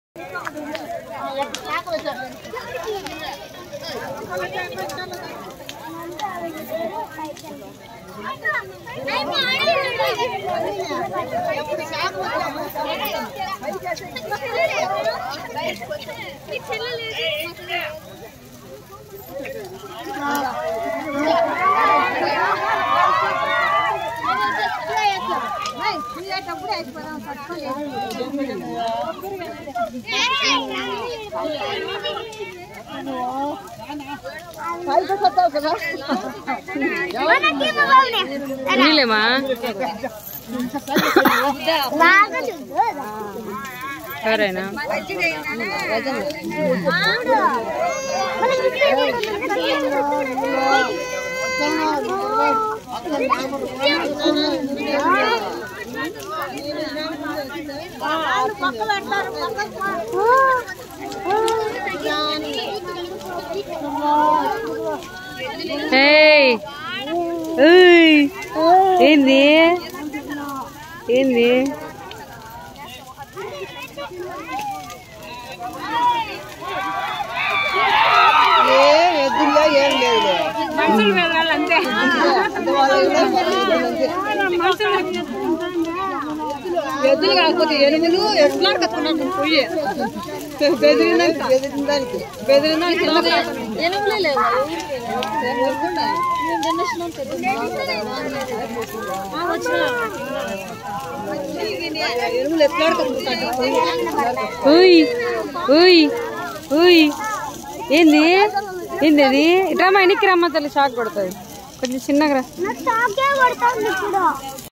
నీళ్ళేమా సరేనా ఏయ్ ఏయ్ ఏంది ఏంది ఏం ఎద్దుల్లో ఏం లేదు ఎద్దులు కాకపోతే ఎనుములు ఎట్లా కట్టుకున్నాం పొయ్యి బెదిరినాక బెదిరిందానికి బెదిరినాక ఎనుములే లేవు ఎనుములు ఎట్లా కట్టుకుంటాడు పొయ్యి ఉయ్ ఉయ్ ఉయ్ ఏంది ఏంది అది ఇట్రామా ఎనికి రమ్మ తల్లి షాక్ కొడుతుంది కొంచెం చిన్నగా రా నాకు తాకే కొడుతుంది ఇప్పుడు